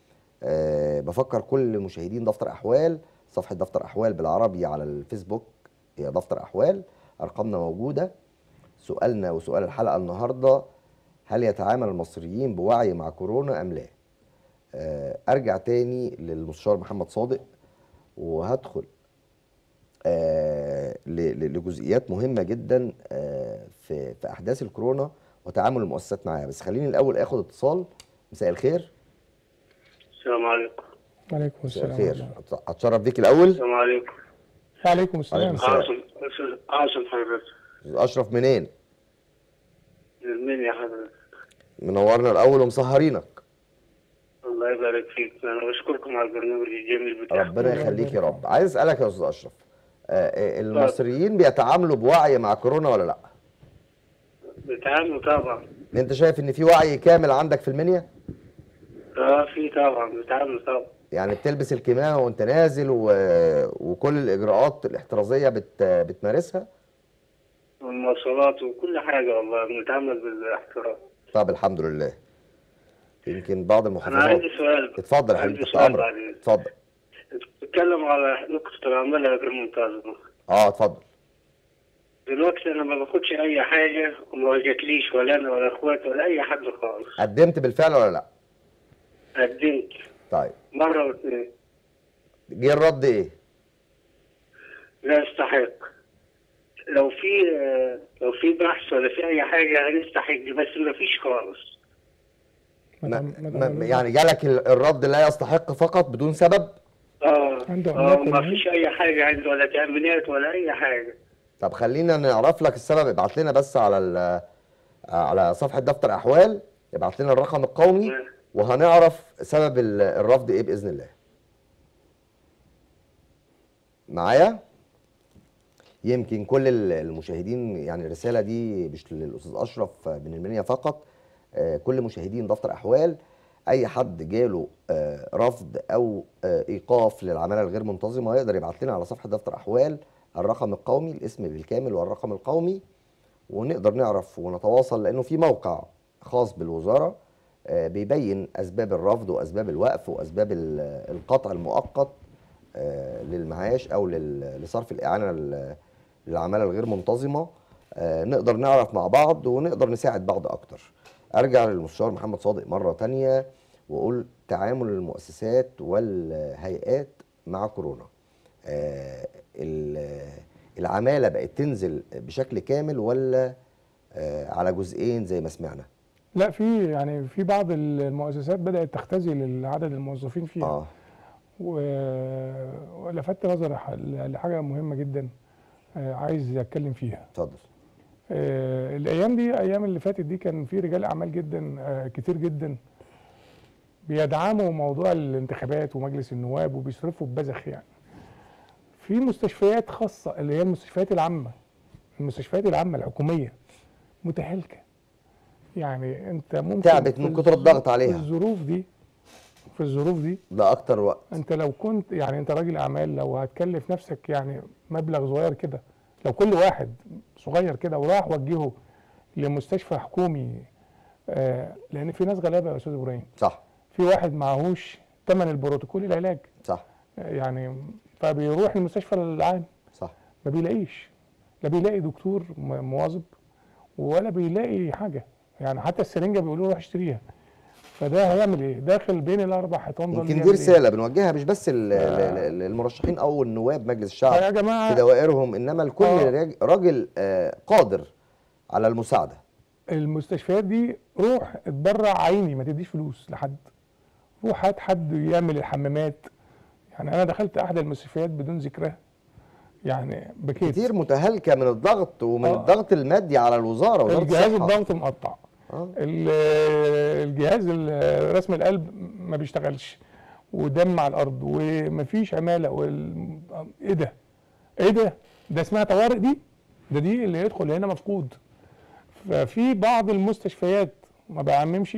أه بفكر كل مشاهدين دفتر احوال صفحه دفتر احوال بالعربي على الفيسبوك هي دفتر احوال ارقامنا موجوده سؤالنا وسؤال الحلقه النهارده هل يتعامل المصريين بوعي مع كورونا ام لا أه ارجع تاني للمستشار محمد صادق وهدخل أه ل- ل- لجزئيات مهمه جدا أه في في احداث الكورونا وتعامل المؤسسات معاها بس خليني الاول اخد اتصال مساء الخير السلام عليكم وعليكم مساء السلام الخير ورحمة أت- اتشرف بيك الاول السلام عليكم الله. وعليكم السلام عليكم السلام. عاصم أستاذ عاصم حضرتك اشرف منين من مين يا حضرتك منورنا الاول ومسهرينك الله يبارك فيك انا بشكركم على البرنامج الجميل بتاعكم ربنا الله يخليك يا يبارك رب عايز اسالك يا استاذ اشرف آه، آه، المصريين بيتعاملوا بوعي مع كورونا ولا لا بتعاملوا طبعا انت شايف ان في وعي كامل عندك في المنيا اه في طبعا بتعاملوا طبعا يعني بتلبس الكمامه وانت نازل و... وكل الاجراءات الاحترازيه بت... بتمارسها والمواصلات وكل حاجه والله بنتعامل بالاحترام طب الحمد لله يمكن بعض انا المحافظات عندي سؤال اتفضل يا عندي حبيبي تحت سؤال امرك بعدين اتفضل بتتكلم على نقطه العماله غير منتظمه اه اتفضل دلوقتي انا ما باخدش اي حاجه وما جاتليش ولا انا ولا اخواتي ولا اي حد خالص قدمت بالفعل ولا لا قدمت طيب مره واثنين جه الرد ايه لا استحق لو في لو في بحث ولا في اي حاجه هنستحق بس ما فيش خالص ما ما- ما ما- يعني جالك ال- الرد لا يستحق فقط بدون سبب اه عنده اه أملاك ما ولا فيش اي حاجه عنده ولا تامينات ولا اي حاجه طب خلينا نعرف لك السبب ابعت لنا بس على ال- على صفحة دفتر أحوال ابعت لنا الرقم القومي وهنعرف سبب ال- الرفض ايه بإذن الله معايا يمكن كل ال- المشاهدين يعني الرسالة دي مش للأستاذ أشرف من المنيا فقط آه، كل مشاهدين دفتر أحوال أي حد جاله آه، رفض أو آه، إيقاف للعمالة الغير منتظمة يقدر يبعت لنا على صفحة دفتر أحوال الرقم القومي الاسم بالكامل والرقم القومي ونقدر نعرف ونتواصل لأنه في موقع خاص بالوزارة آه، بيبين أسباب الرفض وأسباب الوقف وأسباب ال- القطع المؤقت آه، للمعاش أو لل- لصرف الإعانة لل- للعمالة الغير منتظمة آه، نقدر نعرف مع بعض ونقدر نساعد بعض أكتر أرجع للمستشار محمد صادق مرة تانية وأقول تعامل المؤسسات والهيئات مع كورونا آه، ال- العمالة بقت تنزل بشكل كامل ولا آه، على جزئين زي ما سمعنا لا في يعني في بعض المؤسسات بدات تختزل عدد الموظفين فيها اه و- ولفت نظري ح- لحاجه مهمه جدا آه، عايز اتكلم فيها اتفضل آه، الايام دي ايام اللي فاتت دي كان في رجال اعمال جدا آه، كتير جدا بيدعموا موضوع الانتخابات ومجلس النواب وبيصرفوا ببذخ يعني في مستشفيات خاصه اللي هي المستشفيات العامه المستشفيات العامه الحكوميه متهالكه يعني انت ممكن تعبت في من كتر الضغط في عليها. الظروف دي في الظروف دي ده اكتر وقت انت لو كنت يعني انت راجل اعمال لو هتكلف نفسك يعني مبلغ صغير كده لو كل واحد صغير كده وراح وجهه لمستشفى حكومي آه لان في ناس غلابه يا استاذ ابراهيم صح في واحد معهوش ثمن البروتوكول العلاج صح آه، يعني فبيروح المستشفى العام صح ما بيلاقيش لا بيلاقي دكتور م- مواظب ولا بيلاقي حاجه يعني حتى السرنجه بيقولوا له روح اشتريها فده هيعمل ايه؟ داخل بين الاربع حيطان دول يمكن دي يعمل إيه؟ رساله بنوجهها مش بس ال- ال- ال- المرشحين او النواب مجلس فيا الشعب جماعه في دوائرهم انما لكل آه. راج- راجل آه، قادر على المساعده المستشفيات دي روح اتبرع عيني ما تديش فلوس لحد روح هات حد يعمل الحمامات يعني انا دخلت احد المستشفيات بدون ذكرها يعني بكيت كتير متهالكه من الضغط ومن آه. الضغط المادي على الوزاره وزاره الجهاز الصحه الضغط مقطع آه. ال- الجهاز ال- رسم القلب ما بيشتغلش ودم على الارض ومفيش عماله وال... ايه ده؟ ايه ده؟ ده اسمها طوارئ دي؟ ده دي اللي يدخل هنا مفقود ففي بعض المستشفيات ما بعممش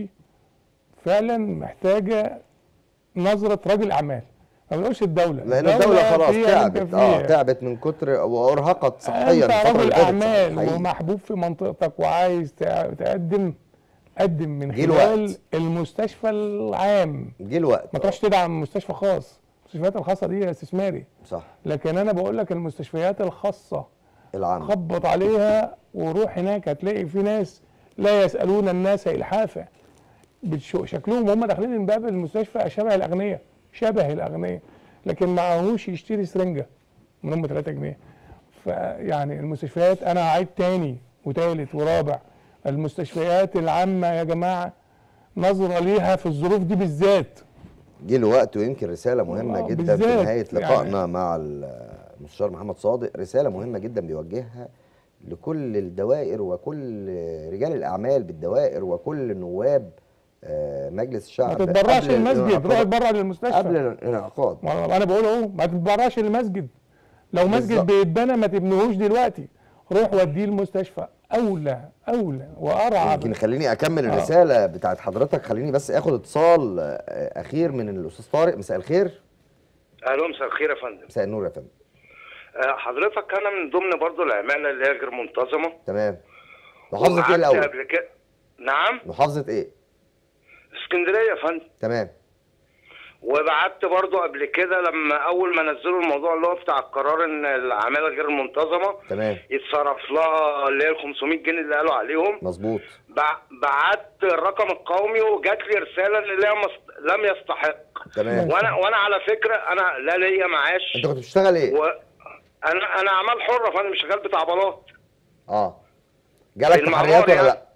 فعلا محتاجه نظره راجل اعمال ما بنقولش الدوله لان الدوله خلاص فيها اللي تعبت انت اه فيها. تعبت من كتر وارهقت صحيا انت الفترة راجل اللي فاتت اعمال حقيقي. ومحبوب في منطقتك وعايز تع- تقدم قدم من جه خلال الوقت. المستشفى العام جه الوقت ما تروحش تدعم مستشفى خاص المستشفيات الخاصه دي استثماري صح لكن انا بقول لك المستشفيات الخاصه العام خبط عليها وروح هناك هتلاقي في ناس لا يسالون الناس الحافه بتشو- شكلهم هم داخلين من باب المستشفى شبه الاغنياء شبه الاغنياء لكن معهوش يشتري سرنجه من هم 3 جنيه فيعني المستشفيات انا هعيد تاني وتالت ورابع المستشفيات العامه يا جماعه نظره ليها في الظروف دي بالذات جه الوقت ويمكن رسالة مهمة آه، جدا في بالذات نهاية يعني. لقائنا مع المستشار محمد صادق رسالة مهمة جدا بيوجهها لكل الدوائر وكل رجال الأعمال بالدوائر وكل نواب آه، مجلس الشعب ما تتبرعش قبل المسجد روح الانعقاد- اتبرع للمستشفى قبل الانعقاد ما انا بقول اهو ما تتبرعش للمسجد لو مسجد بالظبط. بيتبنى ما تبنيهوش دلوقتي روح وديه المستشفى اولى اولى وارعى يمكن خليني أكمل آه. الرسالة بتاعت حضرتك خليني بس آخد اتصال آه، أخير من الأستاذ طارق مساء الخير الو مساء الخير يا فندم مساء النور يا فندم آه، حضرتك انا من ضمن برضو العماله اللي هي غير منتظمه تمام محافظة إيه وقعدت الأول؟ قبل كده نعم محافظة إيه؟ اسكندريه يا فندم تمام وبعت برضو قبل كده لما اول ما نزلوا الموضوع اللي هو بتاع القرار ان العماله غير المنتظمه تمام يتصرف لها اللي هي ال 500 جنيه اللي قالوا عليهم مظبوط بع- بعت الرقم القومي وجات لي رساله ان لا مست... لم يستحق تمام وانا وانا على فكره انا لا ليا معاش انت كنت بتشتغل ايه؟ و... انا انا اعمال حره فانا مش شغال بتاع بلاط اه جالك المعمار تحريات ولا يعني. لا؟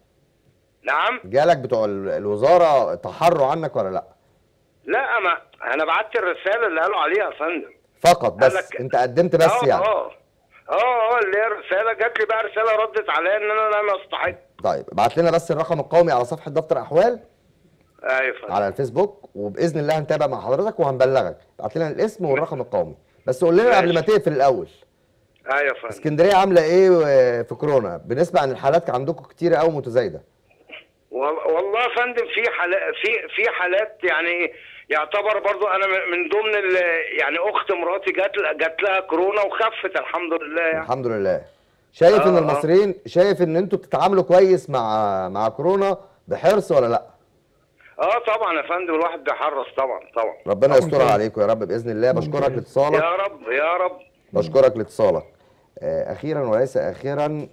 نعم جالك بتوع ال- الوزاره تحروا عنك ولا لا؟ لا ما انا بعت الرساله اللي قالوا عليها يا فندم فقط بس قالك- انت قدمت بس اه يعني اه اه اه اللي هي رساله جات لي بقى رساله ردت عليا ان انا لم استحق طيب ابعت لنا بس الرقم القومي على صفحه دفتر احوال ايوه يا فندم على الفيسبوك وباذن الله هنتابع مع حضرتك وهنبلغك ابعت لنا الاسم والرقم القومي بس قول لنا ماشي. قبل ما تقفل الاول ايوه يا فندم اسكندريه عامله ايه و- في كورونا بنسمع ان الحالات عندكم كتيره قوي متزايده وال- والله يا فندم في حالات في في حالات يعني يعتبر برضو انا م- من ضمن ال- يعني اخت مراتي جات جات لها كورونا وخفت الحمد لله يعني الحمد لله شايف ان آه، آه. المصريين شايف ان انتوا بتتعاملوا كويس مع مع كورونا بحرص ولا لا اه طبعا يا فندم الواحد بيحرص طبعا طبعا ربنا طبعاً يسترها طبعاً. عليكم يا رب باذن الله بشكرك طبعاً. لاتصالك يا رب يا رب بشكرك لاتصالك آه، اخيرا وليس اخيرا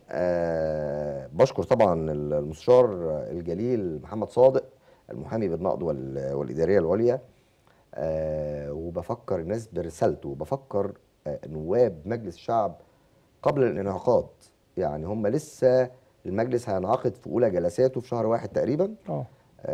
آه، بشكر طبعا المستشار الجليل محمد صادق المحامي بالنقد وال- والاداريه العليا آه، وبفكر الناس برسالته بفكر آه، نواب مجلس الشعب قبل الانعقاد يعني هم لسه المجلس هينعقد في اولى جلساته في شهر واحد تقريبا اه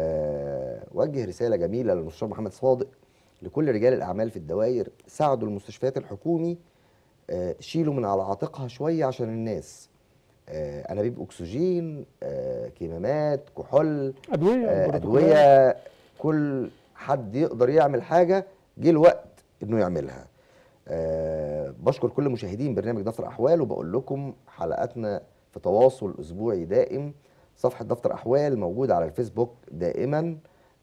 آه، وجه رساله جميله للمستشار محمد صادق لكل رجال الاعمال في الدوائر ساعدوا المستشفيات الحكومي آه، شيلوا من على عاتقها شويه عشان الناس آه، انابيب اكسجين آه، كمامات كحول ادويه آه، بروتوكولات. ادويه كل حد يقدر يعمل حاجه جه الوقت انه يعملها آه، بشكر كل مشاهدين برنامج دفتر احوال وبقول لكم حلقاتنا في تواصل اسبوعي دائم صفحه دفتر احوال موجوده على الفيسبوك دائما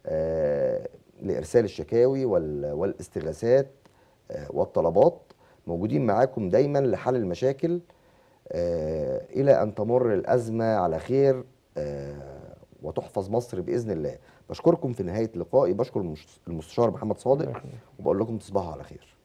آه، لارسال الشكاوي وال- والاستغاثات آه، والطلبات موجودين معاكم دايما لحل المشاكل آه، الى ان تمر الازمه على خير آه، وتحفظ مصر باذن الله بشكركم في نهايه لقائي بشكر المش- المستشار محمد صادق وبقول لكم تصبحوا على خير